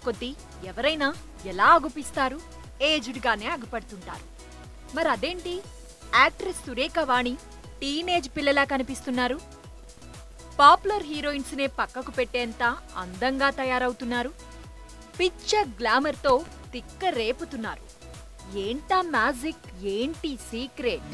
కొద్దీ ఎవరైనా ఎలా అగుపిస్తారు ఏజ్డ్గానే అగుపడుతుంటారు మరి అదేంటి యాక్ట్రెస్ సురేఖ వాణి టీనేజ్ పిల్లలా కనిపిస్తున్నారు పాపులర్ హీరోయిన్స్ నే పక్కకు పెట్టేంత అందంగా తయారవుతున్నారు పిచ్చ గ్లామర్తో తిక్క రేపుతున్నారు ఏంటా మ్యాజిక్ ఏంటి సీక్రెట్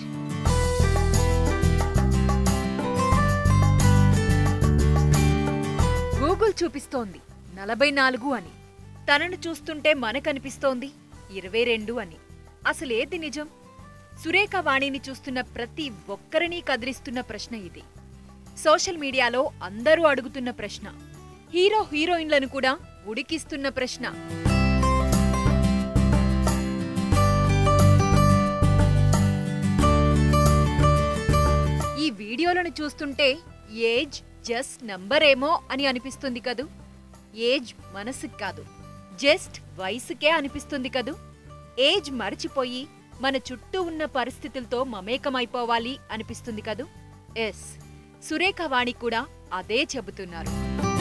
గూగుల్ చూపిస్తోంది నలభై నాలుగు అని తనను చూస్తుంటే మనకనిపిస్తోంది ఇరవై రెండు అని అసలేది నిజం సురేఖ వాణిని చూస్తున్న ప్రతి ఒక్కరినీ కదిలిస్తున్న ప్రశ్న ఇది సోషల్ మీడియాలో అందరూ అడుగుతున్న ప్రశ్న హీరో హీరోయిన్లను కూడా ఉడికిస్తున్న ప్రశ్న ఈ వీడియోలను చూస్తుంటే ఏజ్ జస్ట్ నంబర్ ఏమో అని అనిపిస్తుంది కదూ ఏజ్ మనసుకు కాదు జస్ట్ వయసుకే అనిపిస్తుంది కదూ ఏజ్ మర్చిపోయి మన చుట్టూ ఉన్న పరిస్థితులతో మమేకమైపోవాలి అనిపిస్తుంది కదూ ఎస్ సురేఖ వాణి కూడా అదే చెబుతున్నారు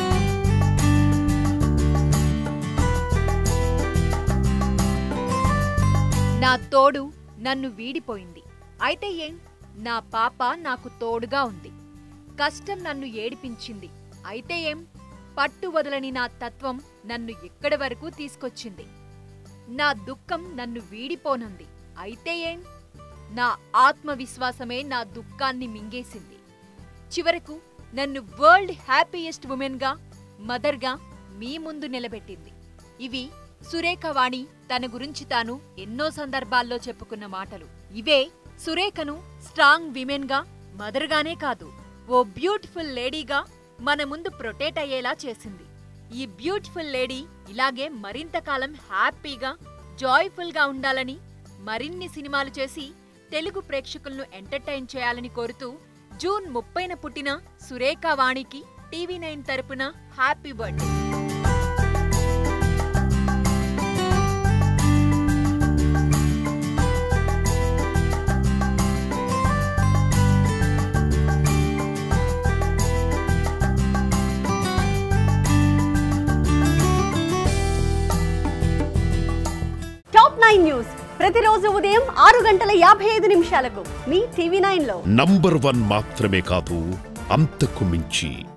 నా తోడు నన్ను వీడిపోయింది అయితే ఏం నా పాప నాకు తోడుగా ఉంది కష్టం నన్ను ఏడిపించింది అయితే ఏం పట్టు వదలని నా తత్వం నన్ను ఇక్కడి వరకు తీసుకొచ్చింది నా దుఃఖం నన్ను వీడిపోనుంది అయితే ఏం నా ఆత్మవిశ్వాసమే నా దుఃఖాన్ని మింగేసింది చివరకు నన్ను వరల్డ్ హ్యాపీయెస్ట్ ఉమెన్గా మదర్గా మీ ముందు నిలబెట్టింది ఇవి సురేఖ వాణి తన గురించి తాను ఎన్నో సందర్భాల్లో చెప్పుకున్న మాటలు ఇవే సురేఖను స్ట్రాంగ్ విమెన్గా మదర్గానే కాదు ఓ బ్యూటిఫుల్ లేడీగా మన ముందు ప్రొటేట్ అయ్యేలా చేసింది ఈ బ్యూటిఫుల్ లేడీ ఇలాగే మరింత కాలం హ్యాపీగా జాయ్ఫుల్గా ఉండాలని మరిన్ని సినిమాలు చేసి తెలుగు ప్రేక్షకులను ఎంటర్టైన్ చేయాలని కోరుతూ జూన్ ముప్పైన పుట్టిన సురేఖ వాణికి టీవీ నైన్ తరపున happy birthday top nine news ప్రతిరోజు ఉదయం ఆరు గంటల యాభై ఐదు నిమిషాలకు మీ టీవీ నైన్ లో నంబర్ వన్ మాత్రమే కాదు అంతకు మించి